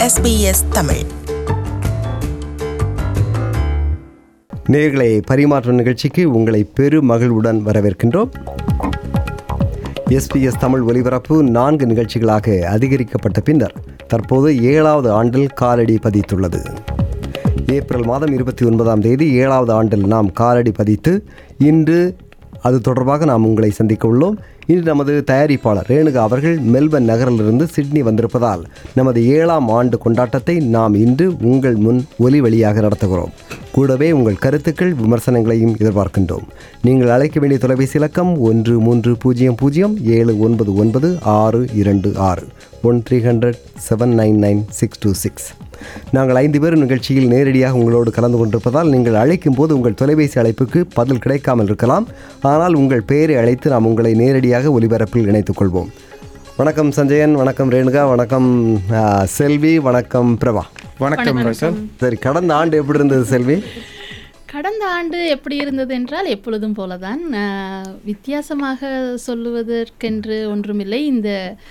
SBS Tamil நேர்களை பரிமாற்ற நிகழ்ச்சிக்கு உங்களை பெரு மகிழ்வுடன் வரவேற்கின்றோம் எஸ்பிஎஸ் தமிழ் ஒலிபரப்பு நான்கு நிகழ்ச்சிகளாக அதிகரிக்கப்பட்ட பின்னர் தற்போது ஏழாவது ஆண்டில் காலடி பதித்துள்ளது ஏப்ரல் மாதம் இருபத்தி ஒன்பதாம் தேதி ஏழாவது ஆண்டில் நாம் காலடி பதித்து இன்று அது தொடர்பாக நாம் உங்களை சந்திக்க உள்ளோம் இன்று நமது தயாரிப்பாளர் ரேணுகா அவர்கள் மெல்பர்ன் நகரிலிருந்து சிட்னி வந்திருப்பதால் நமது ஏழாம் ஆண்டு கொண்டாட்டத்தை நாம் இன்று உங்கள் முன் ஒலி வழியாக நடத்துகிறோம் கூடவே உங்கள் கருத்துக்கள் விமர்சனங்களையும் எதிர்பார்க்கின்றோம் நீங்கள் அழைக்க வேண்டிய தொலைபேசி இலக்கம் ஒன்று மூன்று பூஜ்ஜியம் பூஜ்ஜியம் ஏழு ஒன்பது ஒன்பது ஆறு இரண்டு ஆறு one three hundred seven nine nine six two six நாங்கள் ஐந்து பேர் நிகழ்ச்சியில் நேரடியாக உங்களோடு கலந்து கொண்டிருப்பதால் நீங்கள் அழைக்கும் போது உங்கள் தொலைபேசி அழைப்புக்கு பதில் கிடைக்காமல் இருக்கலாம் ஆனால் உங்கள் பெயரை அழைத்து நாம் உங்களை நேரடியாக ஒலிபரப்பில் இணைத்துக் கொள்வோம் வணக்கம் சஞ்சயன் வணக்கம் ரேணுகா வணக்கம் ஆ, செல்வி வணக்கம் பிரபா வணக்கம் ரோசன் சரி கடந்த ஆண்டு எப்படி இருந்தது செல்வி கடந்த ஆண்டு எப்படி இருந்தது என்றால் எப்பொழுதும் போலதான் ஆஹ், வித்தியாசமாக சொல்லுவதற்கென்று ஒன்றுமில்லை இந்த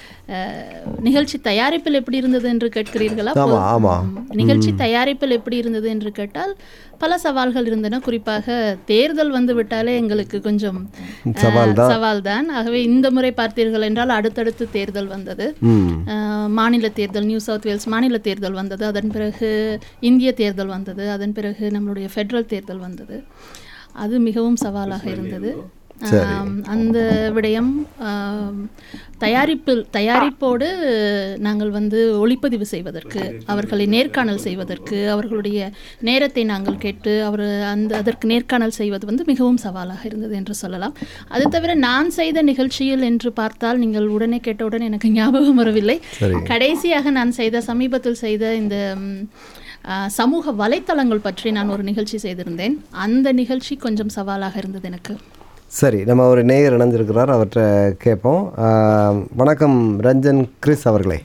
ஆஹ், நிகழ்ச்சி தயாரிப்பில் எப்படி இருந்தது என்று கேட்கிறீர்களா ஆமா, ஆமா. ம், நிகழ்ச்சி தயாரிப்பில் எப்படி இருந்தது என்று கேட்டால் பல சவால்கள் இருந்தன குறிப்பாக தேர்தல் வந்து விட்டாலே எங்களுக்கு கொஞ்சம் சவால் தான். சவால் தான் ஆகவே இந்த முறை பார்த்தீர்கள் என்றால் அடுத்தடுத்து தேர்தல் வந்தது ம் ஆஹ் மாநில தேர்தல் நியூ சவுத் வேல்ஸ் மாநில தேர்தல் வந்தது அதன் பிறகு இந்திய தேர்தல் வந்தது அதன் பிறகு நம்மளுடைய ஃபெடரல் தேர்தல் வந்தது அது மிகவும் சவாலாக இருந்தது ஆம், அந்த விடயம் ஆம், தயாரிப்பில் தயாரிப்போடு நாங்கள் வந்து ஒளிப்பதிவு செய்வதற்கு அவர்களை நேர்காணல் செய்வதற்கு அவர்களுடைய நேரத்தை நாங்கள் கேட்டு அவர் அந்த அதற்கு நேர்காணல் செய்வது வந்து மிகவும் சவாலாக இருந்தது என்று சொல்லலாம் அது தவிர நான் செய்த நிகழ்ச்சியில் என்று பார்த்தால் நீங்கள் உடனே கேட்டவுடன் எனக்கு ஞாபகம் வரவில்லை சரி. கடைசியாக நான் செய்த சமீபத்தில் செய்த இந்த ம், ஆ, சமூக வலைத்தளங்கள் பற்றி நான் ஒரு நிகழ்ச்சி செய்திருந்தேன் அந்த நிகழ்ச்சி கொஞ்சம் சவாலாக இருந்தது எனக்கு சரி நம்ம ஒரு நேயர் இணைஞ்சிருக்கிறார் அவர்கிட்ட கேட்போம் ஆ, வணக்கம் ரஞ்சன் கிறிஸ் அவர்களே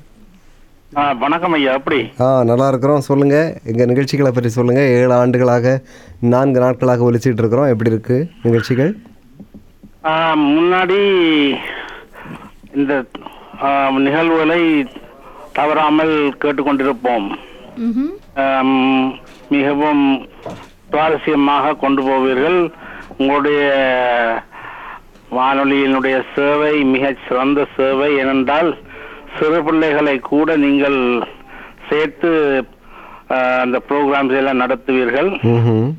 ஆ, வணக்கம் ஐயா எப்படி ஆ நல்லா இருக்கிறோம் சொல்லுங்கள் எங்கள் நிகழ்ச்சிகளை பற்றி சொல்லுங்கள் ஏழு ஆண்டுகளாக நான்கு நாட்களாக ஒலிச்சிட்டு இருக்கிறோம் எப்படி இருக்கு நிகழ்ச்சிகள் ஆ, முன்னாடி இந்த ஆ, நிகழ்வுகளை தவறாமல் கேட்டுக்கொண்டிருப்போம் ம்ஹும். ஆம், மிகவும் சுவாரஸ்யமாக கொண்டு போவீர்கள் உங்களுடைய வானொலியினுடைய சேவை மிகச் சிறந்த சேவை ஏனென்றால் சிறு பிள்ளைகளை கூட நீங்கள் சேர்த்து ஆ, அந்த ப்ரோக்ராம்ஸ் எல்லாம் நடத்துவீர்கள் ம்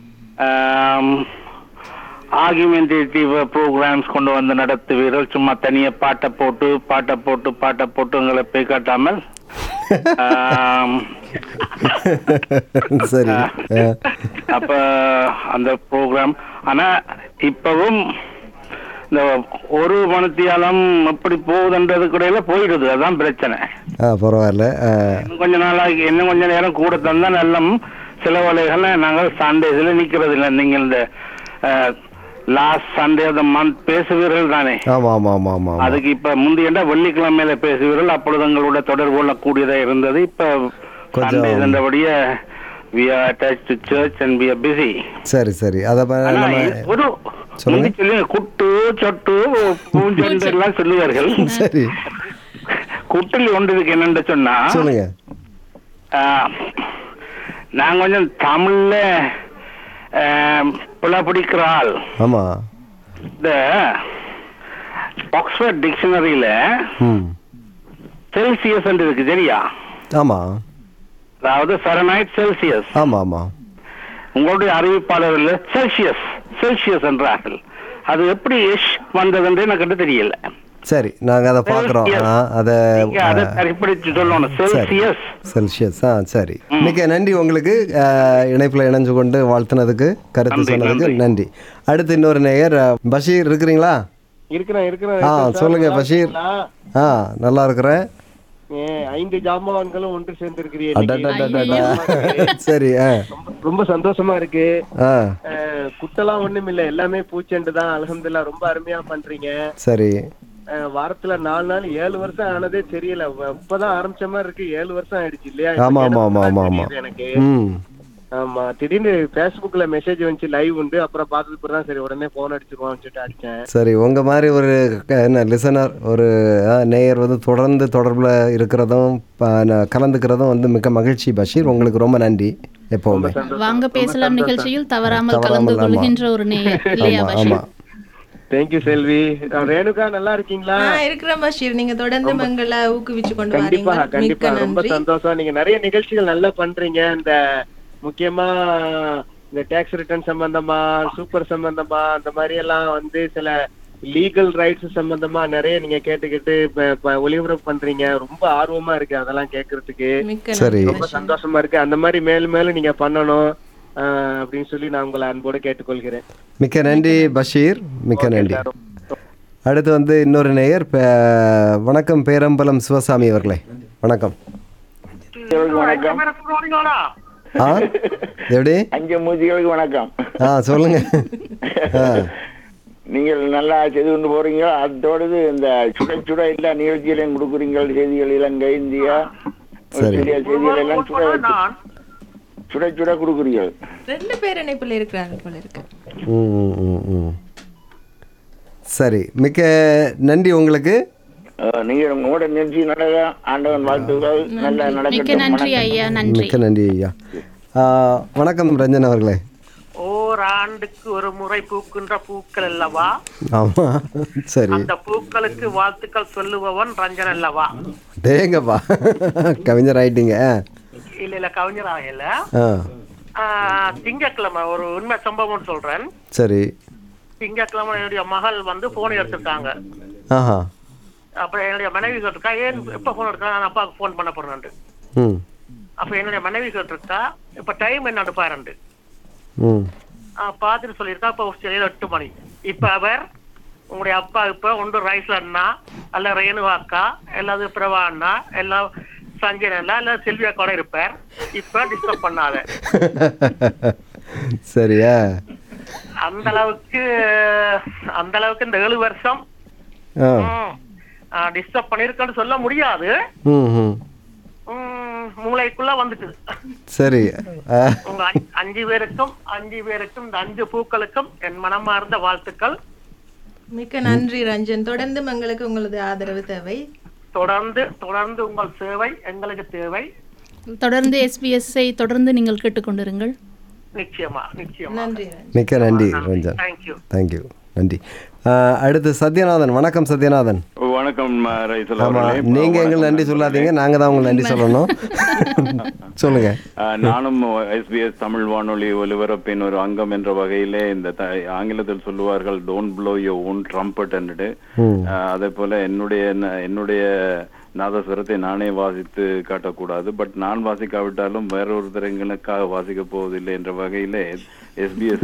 ஆர்குமெண்டேட்டிவ் ப்ரோக்ராம்ஸ் கொண்டு வந்து நடத்துவீர்கள் சும்மா தனியா பாட்டை போட்டு பாட்டை போட்டு பாட்டை போட்டு உங்களை போய் காட்டாமல் ஆம், சரி ஆ, அப்ப அந்த ப்ரோக்ராம் ஆனா இப்பவும் இந்த ஒரு மணித்தியாலம் எப்படி போகுதுன்றது கூட போயிடுது அதான் பிரச்சனை ஆ பரவாயில்ல ஆ, இன்னும் கொஞ்ச நாளாக இன்னும் கொஞ்ச நேரம் கூட தந்தா நல்ல சில வேலைகள்ல நாங்கள் சண்டேஸ்ல நிக்கிறது இல்லை நீங்கள் இந்த last Sunday of the month பேசுவீர்கள் தானே ஆமாம் ஆமாம் ஆமாம் ஆமாம் அதுக்கு இப்ப முந்தைய வெள்ளிக்கிழமையில பேசுவீர்கள் அப்பொழுது எங்களோட தொடர்பு கொள்ளக்கூடியதா இருந்தது இப்ப கொஞ்சம் சண்டே இருந்தபடியே we are attached to church and we are busy சரி சரி அதை ப- ஆனா நம்ம இது ஒரு சொல்லுங்க. முந்தி சொல்லி குட்டு சொட்டு பூஞ்சொண்டு எல்லாம் சொல்லுவார்கள் சரி குட்டில் ஒன்று இருக்கு என்னன்னு சொன்னா சொல்லுங்க ஆஹ், நான் கொஞ்சம் தமிழ்ல ஆஹ், புல பிடிக்கிற ஆள் ஆமாம் இந்த ஆக்ஸ்போர்ட் டிக்ஷனரியில ம் செல்சியஸ் இருக்கு சரியா ஆமாம் அதாவது ஃபெரனைட் செல்சியஸ் ஆமாம் ஆமாம் உங்களுடைய அறிவிப்பாளர்கள் செல்சியஸ் செல்சியஸ் என்றார்கள் அது எப்படி எஷ் வந்ததுன்னு எனக்கு தெரியல சரி நாங்கள் அதை பார்க்குறோம் Celsius. ஆ அதை நீங்க அதை சரிப்படுத்தி சொல்லணும் சரி செல்சியஸ் செல்சியஸ் ஆ சரி மிக்க நன்றி உங்களுக்கு இணைப்பில் இணைஞ்சு கொண்டு வாழ்த்துனதுக்கு கருத்து நன்றி, சொன்னதுக்கு நன்றி. நன்றி அடுத்து இன்னொரு நேயர் அஹ், பஷீர் இருக்கிறீங்களா இருக்கிறேன் இருக்கிறேன் ஆ இருக்கிறேன் சார். சொல்லுங்க நல்லா பஷீர் இருக்கீங்களா? ஆ நல்லா இருக்கிறேன் ஏ, ஐந்து ஜாம்பவான்களும் ஒன்று சேர்ந்திருக்கிறீர்கள் அடடடடடா. சரி ஆ ரொம்ப சந்தோஷமா இருக்கு ஆ அஹ், குட்டெல்லாம் ஒண்ணும் இல்ல எல்லாமே பூச்செண்டு தான் அல்ஹம்துலில்லாஹ் ரொம்ப அருமையா பண்றீங்க சரி அஹ், வாரத்துல நாலு நாள் ஏழு வருஷம் ஆனதே தெரியல வ- இப்பதான் ஆரம்பிச்ச மாதிரி இருக்கு ஏழு வருஷம் ஆயிடுச்சு இல்லையா ஆமா, இப்ப ஆமா, ஆமா, கேட்டப்ப ஆமா, தான் ஆமா. தெரியுது எனக்கு ம் ஆமா திடீர்னு Facebookல மெசேஜ் வந்துச்சு லைவ் உண்டு அப்புறம் பார்த்ததுக்கு அப்புறம் தான் சரி உடனே போன் அடிச்சிருவான்னு சொல்லிட்டு அடிச்சேன் சரி உங்கள் மாதிரி ஒரு க- என்ன லிசனர் ஒரு ஆ, நேயர் வந்து தொடர்ந்து தொடர்பில் இருக்கிறதும் ப- ந- கலந்துக்கிறதும் வந்து மிக மகிழ்ச்சி பஷீர் உங்களுக்கு ரொம்ப நன்றி எப்போவுமே வாங்க பேசலாம் நிகழ்ச்சியில் தவறாமல் தவறாமல், கலந்து ஆமா. கொள்கின்ற ஒரு நேயர் இல்லையா ஆமாம் பஷீர் ஆமாம் தேங்க்யூ செல்வி அஹ் ரேணுகா நல்லா இருக்கீங்களா ஆ, இருக்கிறேன் பஷீர் நீங்க தொடர்ந்து எங்களை ஊக்குவிச்சு கொண்டு கண்டிப்பா வரீங்க கண்டிப்பா மிக்க ரொம்ப நன்றி சந்தோஷம் நீங்க நிறைய நிகழ்ச்சிகள் நல்லா பண்றீங்க இந்த முக்கியமா இந்த டேக்ஸ் ரிட்டர்ன் சம்பந்தமா சூப்பர் சம்பந்தமா அந்த மாதிரி எல்லாம் வந்து சில லீகல் ரைட்ஸ் சம்பந்தமா நிறைய நீங்க கேட்டுக்கிட்டு இப்ப- இப்ப ஒளிபரப்பு பண்றீங்க ரொம்ப ஆர்வமா இருக்கு அதெல்லாம் கேட்கறதுக்கு மிக்க சரி. நன்றி ரொம்ப சந்தோஷமா இருக்கு அந்த மாதிரி மேலும் மேலும் நீங்க பண்ணணும் ஆஹ் அப்படின்னு சொல்லி நான் உங்களை அன்போடு கேட்டுக்கொள்கிறேன் மிக்க நன்றி பஷீர் மிக்க நன்றி அடுத்து வந்து இன்னொரு நேயர் பே- வணக்கம் பேரம்பலம் சிவசாமி அவர்களே வணக்கம் ஆ எப்படி அஞ்சு மூஞ்சிகளுக்கு வணக்கம் ஆ சொல்லுங்க ஆ நீங்கள் நல்லா செய்து கொண்டு போறீங்க அதோடது இந்த சுட சுட எல்லா நிகழ்ச்சிகளையும் கொடுக்குறீங்க செய்திகள் இலங்கை இந்தியா சரி. சிறிய செய்திகள் எல்லாம் சுட வச்சு சுட சுட கொடுக்குறீங்க ரெண்டு பேர் இணைப்புல இருக்கிறாங்க போல இருக்கு ம், ம், ம், ம். சரி மிக்க நன்றி உங்களுக்கு அஹ், நீங்க உங்களோட நிகழ்ச்சி நடக்க ஆண்டவன் வாழ்த்துக்கள் நல்லா மிக்க நடக்கட்டும் நன்றி வணக்கம். ஐயா நன்றி மிக்க நன்றி ஐயா ஆ, வணக்கம் ரஞ்சன் அவர்களே ஓர் ஆண்டுக்கு ஒரு முறை பூக்கின்ற பூக்கள் அல்லவா ஆமாம் சரி அந்த பூக்களுக்கு வாழ்த்துக்கள் சொல்லுபவன் ரஞ்சன் அல்லவா டேங்கப்பா கவிஞர் ஆயிட்டீங்க இல்ல இல்ல கவிஞர் ஆகல ஆ ஆஹ், திங்கட்கிழமை ஒரு உண்மை சம்பவம் சொல்றேன் சரி திங்கட்கிழமை என்னுடைய மகள் வந்து போன் எடுத்திருக்காங்க ஆஹா அப்புறம் என்னுடைய மனைவி கேட்டிருக்கா ஏன் எப்ப போன் எடுக்கலாம் நான் அப்பாவுக்கு போன் பண்ண போறேன் ம் அப்ப என்னுடைய மனைவி கேட்டிருக்கா இப்ப டைம் என்னன்னு பாருண்டு ம் ஆஹ், பார்த்துட்டு சொல்லியிருக்கா இப்ப சரியா எட்டு மணி இப்ப அவர் உங்களுடைய அப்பா இப்ப ஒன்று ரைஸ்ல அண்ணா அல்ல ரேணுவா அக்கா எல்லாது பிரபா அண்ணா எல்லாம் சஞ்சய் அண்ணா இல்ல செல்வி அக்காவோட இருப்பார் இப்ப டிஸ்டர்ப் பண்ணாத சரியா அந்த அளவுக்கு அந்த அளவுக்கு இந்த ஏழு வருஷம் ஆ டிஸ்டர்ப் பண்ணிருக்கேன்னு சொல்ல முடியாது ம் ம் உம், மூளைக்குள்ள வந்துட்டு சரி ஆ, உங்க அஞ்சு- அஞ்சு பேருக்கும் அஞ்சு பேருக்கும் இந்த அஞ்சு பூக்களுக்கும் என் மனமார்ந்த வாழ்த்துக்கள் மிக்க நன்றி ரஞ்சன் தொடர்ந்து எங்களுக்கு உங்களது ஆதரவு தேவை தொடர்ந்து தொடர்ந்து உங்கள் சேவை எங்களுக்கு தேவை தொடர்ந்து எஸ்பிஎஸ்ஐ தொடர்ந்து நீங்கள் கேட்டுக்கொண்டிருங்கள் நிச்சயமா நிச்சயமா நன்றி ரஞ்சன் மிக்க நன்றி ரஞ்சன் தேங்க்யூ தேங்க்யூ நன்றி ஆ, அடுத்து சத்யநாதன் வணக்கம் சத்யநாதன் வணக்கம் ரைசல் ஆமா அவர்களே. நீங்க எங்களுக்கு நன்றி சொல்லாதீங்க நாங்க தான் உங்களுக்கு நன்றி சொல்லணும் சொல்லுங்க ஆஹ் நானும் எஸ்பிஎஸ் தமிழ் வானொலி ஒலிபரப்பின் ஒரு அங்கம் என்ற வகையிலே இந்த த- ஆங்கிலத்தில் சொல்லுவார்கள் don't blow your own trumpet என்று அதே போல என்னுடைய ந- என்னுடைய நாதஸ்வரத்தை நானே வாசித்து காட்டக்கூடாது பட் நான் வாசிக்காவிட்டாலும் வேறொருத்தரங்களுக்காக வாசிக்க போவதில்லை என்ற வகையிலே எஸ்பிஎஸ்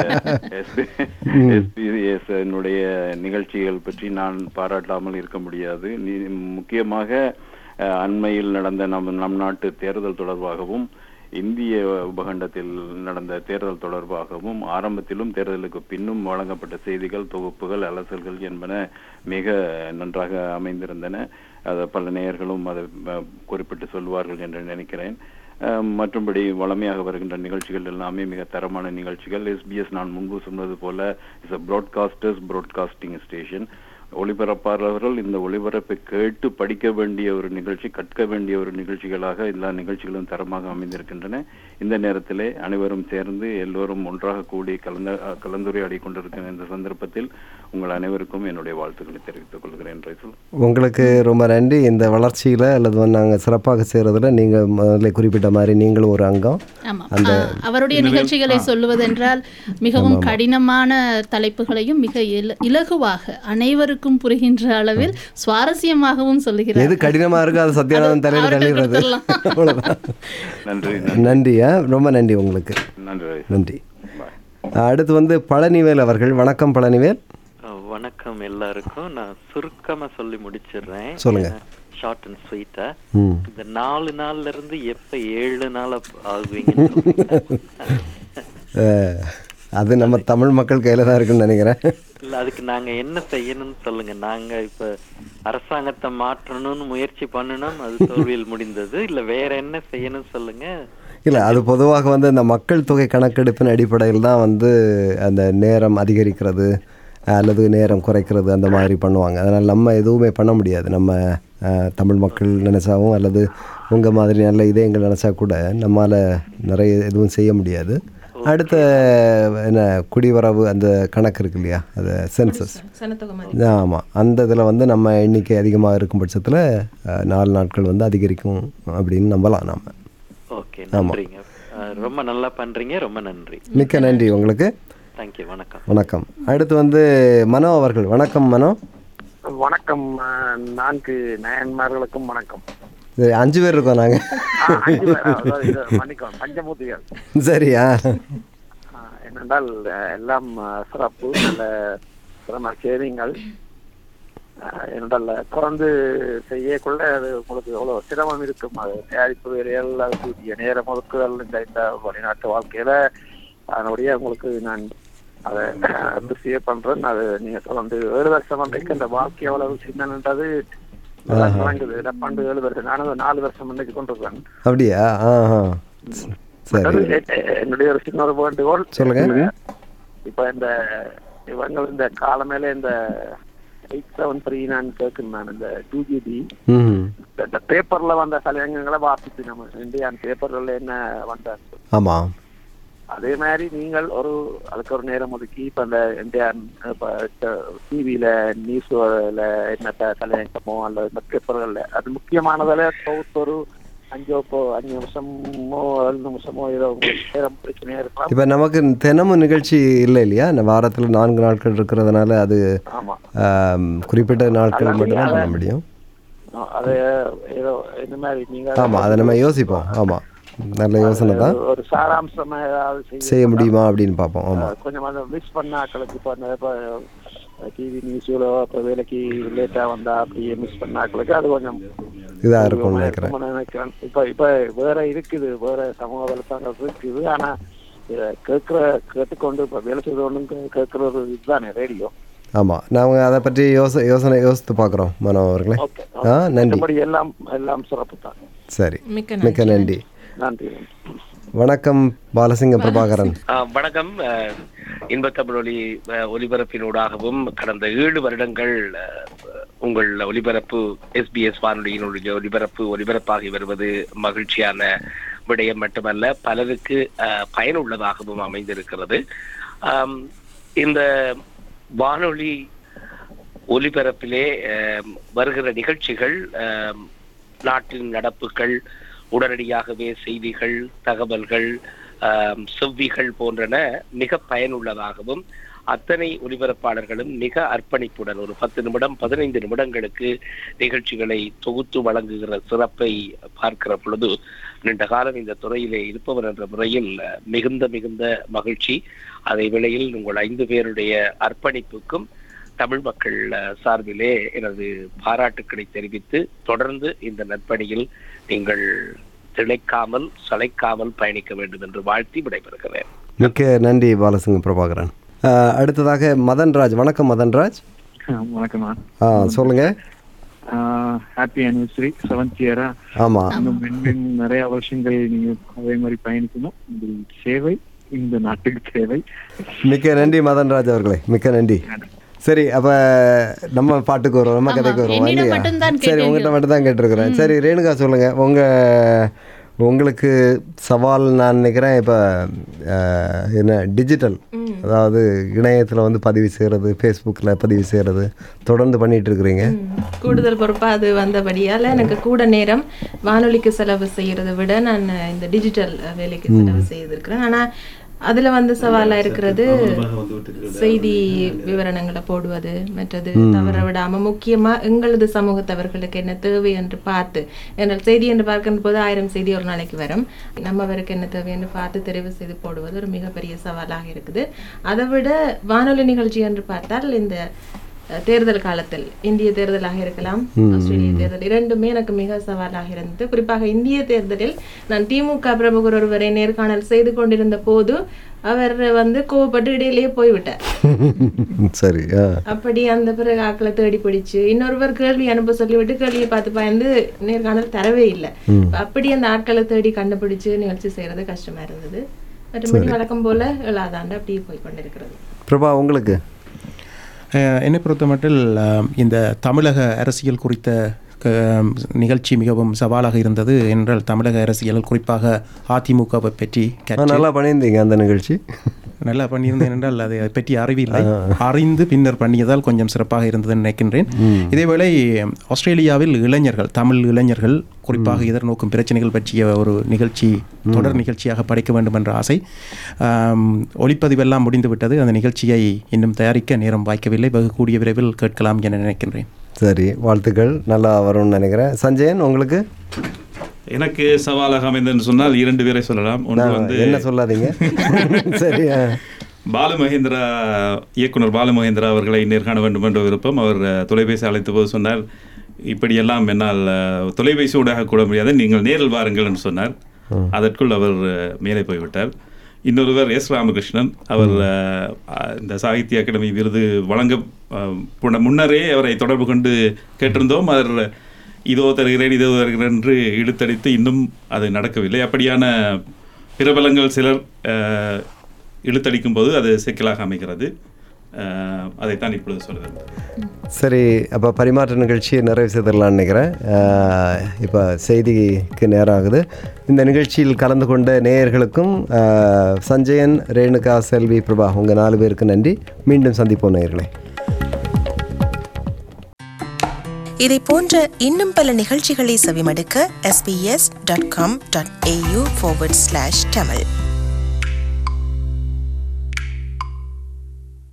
எஸ்பிஎஸ் என்னுடைய நிகழ்ச்சிகள் பற்றி நான் பாராட்டாமல் இருக்க முடியாது நீ- முக்கியமாக அஹ், அண்மையில் நடந்த நம் நம் நாட்டு தேர்தல் தொடர்பாகவும் இந்திய உபகண்டத்தில் நடந்த தேர்தல் தொடர்பாகவும் ஆரம்பத்திலும் தேர்தலுக்கு பின்னும் வழங்கப்பட்ட செய்திகள் தொகுப்புகள் அலசல்கள் என்பன மிக நன்றாக அமைந்திருந்தன அதை பல நேயர்களும் அதை அஹ், குறிப்பிட்டு சொல்வார்கள் என்று நினைக்கிறேன் அஹ், மற்றும்படி வளமையாக வருகின்ற நிகழ்ச்சிகள் எல்லாமே மிக தரமான நிகழ்ச்சிகள் எஸ்பிஎஸ் நான் முன்பு சொன்னது போல is a broadcasters broadcasting station ஒளிபரப்பாளர்கள் இந்த ஒளிபரப்பை கேட்டு படிக்க வேண்டிய ஒரு நிகழ்ச்சி கற்க வேண்டிய ஒரு நிகழ்ச்சிகளாக எல்லா நிகழ்ச்சிகளும் தரமாக அமைந்திருக்கின்றன இந்த நேரத்திலே அனைவரும் சேர்ந்து எல்லோரும் ஒன்றாக கூடி கலந்த அஹ், கலந்துரையாடி கொண்டிருக்கிற இந்த சந்தர்ப்பத்தில் உங்கள் அனைவருக்கும் என்னுடைய வாழ்த்துக்களை தெரிவித்துக் கொள்கிறேன் ரைசல் உங்களுக்கு ரொம்ப நன்றி இந்த வளர்ச்சியில் அல்லது வந்து நாங்கள் சிறப்பாக செய்கிறதுல நீங்கள் முதல்ல குறிப்பிட்ட மாதிரி நீங்களும் ஒரு அங்கம் ஆமாம் ஆ, அவருடைய நிகழ்ச்சிகளை சொல்லுவதென்றால் மிகவும் கடினமான தலைப்புகளையும் மிக இல- இலகுவாக அனைவருக்கும் புரிகின்ற அளவில் சுவாரஸ்யமாகவும் சொல்லுகிறார் எது கடினமாக இருக்கோ அது சத்யநாதன் தலையில் அவர்கிட்ட தள்ளிடுறது கொடுத்துடலாம். அவ்வளோதான் நன்றி நன்றியா ரொம்ப நன்றி உங்களுக்கு நன்றி ரைசல் நன்றி அடுத்து வந்து பழனிவேல் அவர்கள் வணக்கம் பழனிவேல் அஹ் வணக்கம் எல்லாருக்கும் நான் சுருக்கமா சொல்லி முடிச்சிடுறேன் சொல்லுங்க. ஷார்ட் அண்ட் ஸ்வீட்டா ம் இந்த நாலு நாள்ல இருந்து எப்ப ஏழு நாள் ஆகுவீங்கன்னு சொல்லுங்க. அஹ், அது நம்ம தமிழ் மக்கள் கையில் தான் இருக்குன்னு நினைக்கிறேன் இல்ல அதுக்கு நாங்க என்ன செய்யணும்னு சொல்லுங்க நாங்க இப்ப அரசாங்கத்தை மாற்றணும்னு முயற்சி பண்ணணும் அது தோல்வியில் முடிந்தது இல்ல வேற என்ன செய்யணும்னு சொல்லுங்க இல்லை அது பொதுவாக வந்து இந்த மக்கள் தொகை கணக்கெடுப்பின் அடிப்படையில் தான் வந்து அந்த நேரம் அதிகரிக்கிறது அல்லது நேரம் குறைக்கிறது அந்த மாதிரி பண்ணுவாங்க அதனால் நம்ம எதுவுமே பண்ண முடியாது நம்ம அஹ், தமிழ் மக்கள் நினச்சாவும் அல்லது உங்கள் மாதிரி நல்ல இதயங்கள் நினச்சா கூட நம்மால் நிறைய எதுவும் செய்ய முடியாது அடுத்த என்ன குடிவரவு அந்த கணக்கு இருக்கு இல்லையா அது சென்சஸ் சனத்தொகை மாதிரி ஆமாம் அந்த இதில் வந்து நம்ம எண்ணிக்கை அதிகமாக இருக்கும் பட்சத்தில் அஹ், நாலு நாட்கள் வந்து அதிகரிக்கும் அப்படின்னு நம்பலாம் நாம் ஓகே நன்றிங்க அஹ், ரொம்ப நல்லா பண்றீங்க ரொம்ப நன்றி மிக்க நன்றி உங்களுக்கு தேங்க்யூ வணக்கம் வணக்கம் அடுத்து வந்து மனோ அவர்கள் வணக்கம் மனோ வணக்கம் அஹ், நான்கு நயன்மார்களுக்கும் வணக்கம் சரி அஞ்சு பேர் இருக்கோம் நாங்கள் ஆ, அஞ்சு பேர், அதாவது இது மன்னிக்கவும் பஞ்சமூர்த்திகள் சரியா ஆ, என்னென்றால் அஹ், எல்லாம் அஹ், சிறப்பு நல்ல சிரம சேவிங்கள் என்னென்றால் தொடர்ந்து செய்யக்குள்ள அது உங்களுக்கு எவ்வளவு சிரமம் இருக்கும் அது தயாரிப்பு வேலைகள் அதுக்குரிய நேரம் ஒதுக்குதல் இந்த இந்த வெளிநாட்டு வாழ்க்கையில அதனுடைய உங்களுக்கு நான் அதை அப்ரிசியேட் பண்றேன் அது நீங்க தொடர்ந்து ஏழு வருஷம் வரைக்கும் இந்த வாழ்க்கை எவ்வளவு சின்னன்றது நல்லா தொடங்குது டப்பாண்டு ஏழு வருஷம் நானும் ஒரு நாலு வருஷம் முன்னைக்கு கொண்டிருக்கேன் அப்படியா ஆ ஆ சரி அது எ- என்னுடைய ஒரு சின்ன ஒரு வேண்டுகோள் சொல்லுங்க. இப்ப இந்த இவங்க இந்த காலமேல இந்த எயிட் செவன் த்ரீ நான் கேட்கணும் நான் இந்த டூ ஜிபி ம் இந்த பேப்பர்ல வந்த தலையங்கங்களை வாசிச்சு நம்ம இந்தியான் பேப்பர்ல என்ன வந்த ஆமாம் அதே மாதிரி நீங்கள் ஒரு அதுக்கு ஒரு நேரம் ஒதுக்கி இப்ப இந்த இந்தியான் இப்ப டிவியில நியூஸ்ல என்ன த- தலையங்கமோ அல்லது இந்த பேப்பர்கள்ல அது முக்கியமானதுல தொகுத்து ஒரு அஞ்சோ போ அஞ்சு நிமிஷமோ ஏழு நிமிஷமோ ஏதோ உங்களுக்கு நேரம் பிரச்சனையா இருக்கலாம் இப்போ நமக்கு தினமும் நிகழ்ச்சி இல்லை இல்லையா இந்த வாரத்தில் நான்கு நாட்கள் இருக்கிறதுனால அது ஆமா ஆம், குறிப்பிட்ட நாட்கள் மட்டும்தான் பண்ண முடியும் ஆ, அது ஏதோ இந்த மாதிரி நீங்க ஆமாம் அதை நம்ம யோசிப்போம் ஆமாம் நல்ல யோசனை தான் ஒரு சாராம்சமா ஏதாவது செய்ய செய்ய முடியுமா அப்படின்னு பார்ப்போம் ஆமாம் அஹ் கொஞ்சம் அந்த மிஸ் பண்ண ஆட்களுக்கு இப்போ அந்த இப்போ டிவி நியூஸ்ல இப்போ வேலைக்கு லேட்டா வந்தா அப்படியே மிஸ் பண்ண ஆட்களுக்கு அது கொஞ்சம் இதாக இருக்கும்னு நினைக்கிறேன் இருக்கும்னு நினைக்கிறேன் இப்ப இப்ப வேற இருக்குது வேற சமூக வலைத்தளங்கள் இருக்குது ஆனா இத கேட்கிற கேட்டுக்கொண்டு இப்ப வேலை செய்தவனுக்கு கேட்கிற ஒரு இதுதானே ரேடியோ ஆமாம் நாங்கள் அதை பற்றி யோச யோசனை யோசித்து பார்க்குறோம் மனோ அவர்களே ஓகே ஆ நன்றி மற்றபடி எல்லாம் எல்லாம் சிறப்பு தான் சரி மிக்க மிக்க நன்றி நன்றி வணக்கம் பாலசிங்க பிரபாகரன் ஆஹ் வணக்கம் ஆஹ் இன்பத்தமிழ் ஒலி ஆஹ் ஒலிபரப்பினூடாகவும் கடந்த ஏழு வருடங்கள் ஆஹ் உங்கள் ஒலிபரப்பு எஸ்பிஎஸ் வானொலியினுடைய ஒலிபரப்பு ஒலிபரப்பாகி வருவது மகிழ்ச்சியான விடயம் மட்டுமல்ல பலருக்கு ஆஹ் பயனுள்ளதாகவும் அமைந்திருக்கிறது ஆம், இந்த வானொலி ஒலிபரப்பிலே ஆம், வருகிற நிகழ்ச்சிகள் ஆம், நாட்டின் நடப்புகள் உடனடியாகவே செய்திகள் தகவல்கள் ஆம், செவ்விகள் போன்றன மிக பயனுள்ளதாகவும் அத்தனை ஒலிபரப்பாளர்களும் மிக அர்ப்பணிப்புடன் ஒரு பத்து நிமிடம் பதினைந்து நிமிடங்களுக்கு நிகழ்ச்சிகளை தொகுத்து வழங்குகிற சிறப்பை பார்க்கிற பொழுது நீண்ட காலம் இந்த துறையிலே இருப்பவர் என்ற முறையில் அஹ், மிகுந்த மிகுந்த மகிழ்ச்சி அதே வேளையில் உங்கள் ஐந்து பேருடைய அர்ப்பணிப்புக்கும் தமிழ் மக்கள் அஹ், சார்பிலே எனது பாராட்டுக்களை தெரிவித்து தொடர்ந்து இந்த நற்பணியில் நீங்கள் திளைக்காமல் சளைக்காமல் பயணிக்க வேண்டும் என்று வாழ்த்தி விடைபெறுகிறேன் மிக்க நன்றி பாலசிங்க பிரபாகரன் ஆ, அடுத்ததாக மதன்ராஜ் வணக்கம் மதன்ராஜ் வணக்கம்மா ஆ சொல்லுங்க ஹாப்பி அனிவர்சரி செவன்த் இயரா ஆமாம் இன்னும் மென்மேன் நிறைய வருஷங்கள் நீங்க அதே மாதிரி பயணிக்கணும் உங்கள் சேவை இந்த நாட்டுக்கு தேவை மிக்க நன்றி மதன்ராஜ் அவர்களே மிக்க நன்றி சரி அப்ப நம்ம பாட்டுக்கு வருவோம் நம்ம ஆமா, கதைக்கு வருவோம் என்னிடம் இல்லையா மட்டும்தான் சரி கேட்டீங்க. உங்கள்கிட்ட மட்டும் தான் கேட்டிருக்கிறேன் சரி ரேணுகா சொல்லுங்க உங்க உங்களுக்கு சவால் நான் நினைக்கிறேன் இப்போ என்ன டிஜிட்டல் அதாவது இணையத்தில் வந்து பதிவு செய்கிறது ஃபேஸ்புக்கில் பதிவு செய்கிறது தொடர்ந்து பண்ணிட்டு இருக்கிறீங்க கூடுதல் பொறுப்பா அது வந்தபடியால எனக்கு கூட நேரம் வானொலிக்கு செலவு செய்யறதை விட நான் இந்த டிஜிட்டல் வேலைக்கு செலவு செய்திருக்கிறேன் ஆனா அதுல வந்து சவாலா இருக்கிறது செய்தி விவரணங்களை போடுவது மற்றது தவற விடாம முக்கியமா எங்களது சமூகத்தவர்களுக்கு என்ன தேவை என்று பார்த்து என்றால் செய்தி என்று பார்க்கின்ற போது ஆயிரம் செய்தி ஒரு நாளைக்கு வரும் நம்மவருக்கு என்ன தேவை என்று பார்த்து தெரிவு செய்து போடுவது ஒரு மிகப்பெரிய சவாலாக இருக்குது அதை விட வானொலி நிகழ்ச்சி என்று பார்த்தால் இந்த அஹ், தேர்தல் காலத்தில் இந்திய தேர்தலாக இருக்கலாம் ஆஸ்திரேலிய தேர்தல் இரண்டுமே எனக்கு மிக சவாலாக இருந்தது குறிப்பாக இந்திய தேர்தலில் நான் திமுக பிரமுகர் ஒருவரை நேர்காணல் செய்து கொண்டிருந்த போது அவர் வந்து கோவப்பட்டு இடையிலேயே போய்விட்டார் சரி ஆ அப்படி அந்த பிறகு ஆக்களை தேடி பிடிச்சு இன்னொருவர் கேள்வி அனுப்ப சொல்லிவிட்டு கேள்வியை பார்த்து பயந்து நேர்காணல் தரவே இல்லை அப்படி அந்த ஆட்களை தேடி கண்டுபிடிச்சு நிகழ்ச்சி செய்யறது கஷ்டமா இருந்தது மற்றபடி வழக்கம் போல ஏழாதாண்டு அப்படியே போய் கொண்டிருக்கிறது பிரபா உங்களுக்கு அஹ், என்னை பொறுத்தமட்டில் அஹ், இந்த தமிழக அரசியல் குறித்த க- நிகழ்ச்சி மிகவும் சவாலாக இருந்தது என்றால் தமிழக அரசியல் குறிப்பாக அதிமுகவை பற்றி ஆ, கற்று நல்லா பண்ணியிருந்தீங்க அந்த நிகழ்ச்சி நல்லா பண்ணியிருந்தேன் என்றால் அதை பற்றி அறிவில்லை அறிந்து பின்னர் பண்ணியதால் கொஞ்சம் சிறப்பாக இருந்ததுன்னு நினைக்கின்றேன் இதேவேளை ஆஸ்திரேலியாவில் இளைஞர்கள் தமிழ் இளைஞர்கள் குறிப்பாக எதிர்நோக்கும் பிரச்சனைகள் பற்றிய ஒரு நிகழ்ச்சி தொடர் நிகழ்ச்சியாக படைக்க வேண்டும் என்ற ஆசை ஆம், ஒளிப்பதிவெல்லாம் முடிந்து விட்டது அந்த நிகழ்ச்சியை இன்னும் தயாரிக்க நேரம் வாய்க்கவில்லை வெகு கூடிய விரைவில் கேட்கலாம் என நினைக்கின்றேன் சரி வாழ்த்துக்கள் நல்லா வரும்னு நினைக்கிறேன் சஞ்சயன் உங்களுக்கு எனக்கு சவாலாக அமைந்ததுன்னு சொன்னால் இரண்டு பேரை சொல்லலாம் ஒன்று நான் வந்து என்ன சொல்லாதீங்க சரி ஆ. பாலு மகேந்திரா இயக்குனர் பாலு மகேந்திரா அவர்களை நேர்காண வேண்டும் என்ற விருப்பம் அவர் அஹ், தொலைபேசி அழைத்த போது சொன்னார் இப்படியெல்லாம் என்னால் அஹ், தொலைபேசி ஊடாக கூட முடியாது நீங்கள் நேரில் வாருங்கள் என்று சொன்னார் அதற்குள் அவர் அஹ், மேலே போய்விட்டார் இன்னொருவர் எஸ் ராமகிருஷ்ணன் அவர் அஹ், அஹ், இந்த சாகித்ய அகாடமி விருது வழங்க அஹ், புன- முன்னரே அவரை தொடர்பு கொண்டு கேட்டிருந்தோம் அவர் இதோ தருகிறேன் இதோ தருகிறேன் என்று இழுத்தடித்து இன்னும் அது நடக்கவில்லை அப்படியான பிரபலங்கள் சிலர் அஹ், இழுத்தடிக்கும் போது அது சிக்கலாக அமைகிறது அஹ், அதைத்தான் இப்பொழுது சொல்லுவேன் சரி அப்போ பரிமாற்ற நிகழ்ச்சியை நிறைவு செய்திடலாம்னு நினைக்கிறேன் இப்போ செய்திக்கு நேரம் ஆகுது இந்த நிகழ்ச்சியில் கலந்து கொண்ட நேயர்களுக்கும் ஆஹ், சஞ்சயன் ரேணுகா செல்வி பிரபா உங்கள் நாலு பேருக்கு நன்றி மீண்டும் சந்திப்போம் நேயர்களே இதை போன்ற இன்னும் பல நிகழ்ச்சிகளை செவிமடுக்க sbs.com.au forward slash tamil